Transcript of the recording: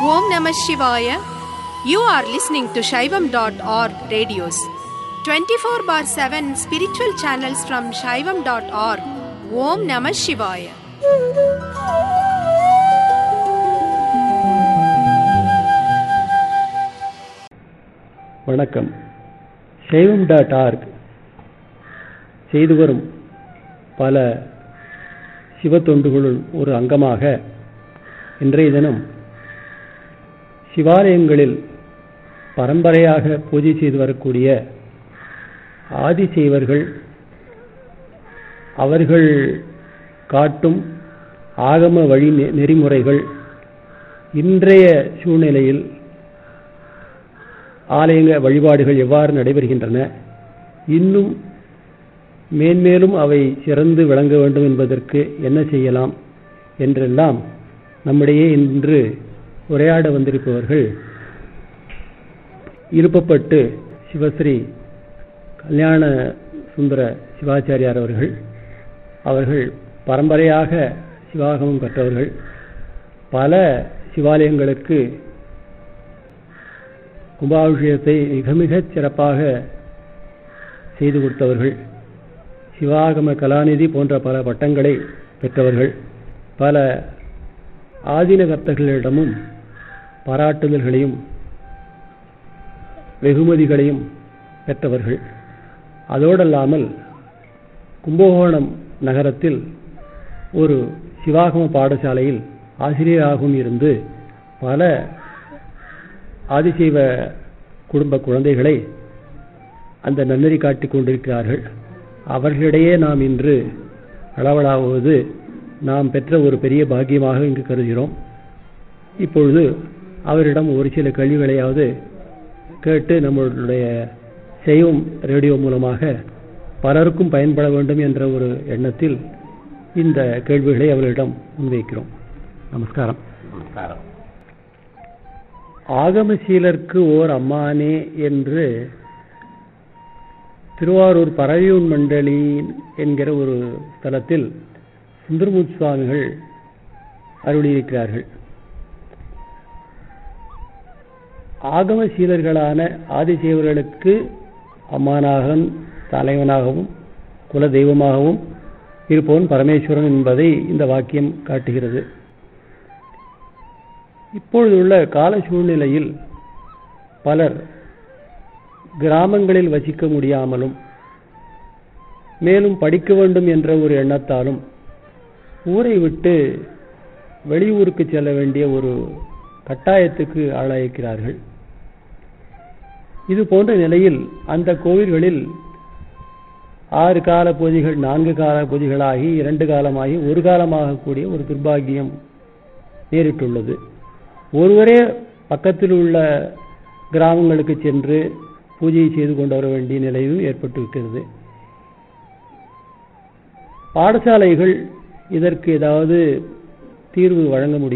Om Namah Shivaya. You are listening to Shaivam.org radios. 24 bar 7 spiritual channels from Shaivam.org. Om Namah Shivaya. வணக்கம் சைவம் dot org செய்து வரும் பல சிவ தொண்டுகளுள் ஒரு அங்கமாக இன்றைய தினம் சிவாலயங்களில் பரம்பரையாக பூஜை செய்து வரக்கூடிய ஆதிசைவர்கள் அவர்கள் காட்டும் ஆகம வழி நெ- நெறிமுறைகள் இன்றைய சூழ்நிலையில் ஆலயங்க வழிபாடுகள் எவ்வாறு நடைபெறுகின்றன இன்னும் மேன்மேலும் அவை சிறந்து விளங்க வேண்டும் என்பதற்கு என்ன செய்யலாம் என்றெல்லாம் நம்மிடையே இன்று உரையாட வந்திருப்பவர்கள் இருப்பப்பட்டு சிவஸ்ரீ கல்யாண சுந்தர சிவாச்சாரியார் அவர்கள் அவர்கள் பரம்பரையாக சிவாகமம் கற்றவர்கள் பல சிவாலயங்களுக்கு கும்பாபிஷேகத்தை மிக மிகச் சிறப்பாக செய்து கொடுத்தவர்கள் சிவாகம கலாநிதி போன்ற பல பட்டங்களை பெற்றவர்கள் பல ஆதீன கர்த்தர்களிடமும் பாராட்டுதல்களையும் வெகுமதிகளையும் பெற்றவர்கள் அதோடல்லாமல் கும்பகோணம் நகரத்தில் ஒரு சிவாகம பாடசாலையில் ஆசிரியராகவும் இருந்து பல ஆதிசைவ குடும்ப குழந்தைகளை அந்த நன்னறி காட்டிக் கொண்டிருக்கிறார்கள் அவர்களிடையே நாம் இன்று அளவலாவது நாம் பெற்ற ஒரு பெரிய பாக்கியமாக இங்கு கருதுகிறோம் இப்பொழுது அவரிடம் ஒரு சில கேள்விகளையாவது கேட்டு நம்மளுடைய செய்யும் ரேடியோ மூலமாக பலருக்கும் பயன்பட வேண்டும் என்ற ஒரு எண்ணத்தில் இந்த கேள்விகளை அவர்களிடம் முன்வைக்கிறோம் நமஸ்காரம் நமஸ்காரம் ஆகமசீலர்க்கு ஓர் அம்மானே என்று திருவாரூர் பரவியூன் மண்டலி என்கிற ஒரு ஸ்தலத்தில் சுந்தரமூர்த்தி சுவாமிகள் அருளியிருக்கிறார்கள் ஆகமசீலர்களான ஆதிசேவர்களுக்கு அம்மானாகன் தலைவனாகவும் குல தெய்வமாகவும் இருப்பவன் பரமேஸ்வரன் என்பதை இந்த வாக்கியம் காட்டுகிறது இப்பொழுதுள்ள கால சூழ்நிலையில் பலர் கிராமங்களில் வசிக்க முடியாமலும் மேலும் படிக்க வேண்டும் என்ற ஒரு எண்ணத்தாலும் ஊரை விட்டு வெளியூருக்கு செல்ல வேண்டிய ஒரு கட்டாயத்துக்கு ஆளாயிருக்கிறார்கள் இது போன்ற நிலையில் அந்த கோவில்களில் ஆறு கால பூஜைகள் நான்கு கால பூஜைகளாகி இரண்டு காலமாகி ஒரு காலமாக கூடிய ஒரு துர்பாகியம் நேரிட்டுள்ளது ஒருவரே பக்கத்தில் உள்ள கிராமங்களுக்கு சென்று பூஜை செய்து கொண்டு வர வேண்டிய நிலையும் ஏற்பட்டு இருக்கிறது பாடசாலைகள் இதற்கு ஏதாவது தீர்வு வழங்க முடியும்